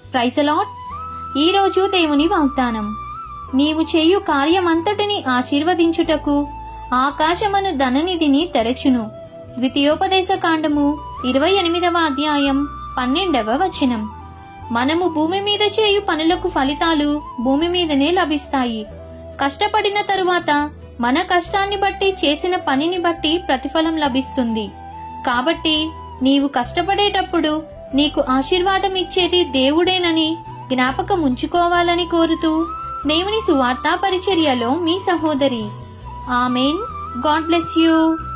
ప్రైసలాట్ ఈరోజు దేవుని వాగ్దానం నీవు చేయు కార్యమంతటిని ఆశీర్వదించుటకు ఆకాశమను ధననిధిని తెరచును ద్వితీయోపదేశ కాండము ఇరవై ఎనిమిదవ అధ్యాయం పన్నెండవ వచనం మనము భూమి మీద చేయు పనులకు ఫలితాలు భూమి మీదనే లభిస్తాయి కష్టపడిన తరువాత మన కష్టాన్ని బట్టి చేసిన పనిని బట్టి ప్రతిఫలం లభిస్తుంది కాబట్టి నీవు కష్టపడేటప్పుడు నీకు ఆశీర్వాదం ఇచ్చేది దేవుడేనని జ్ఞాపకం ఉంచుకోవాలని కోరుతూ దేవుని సువార్తా పరిచర్యలో మీ సహోదరి ఆమెన్ గాడ్ బ్లెస్ యూ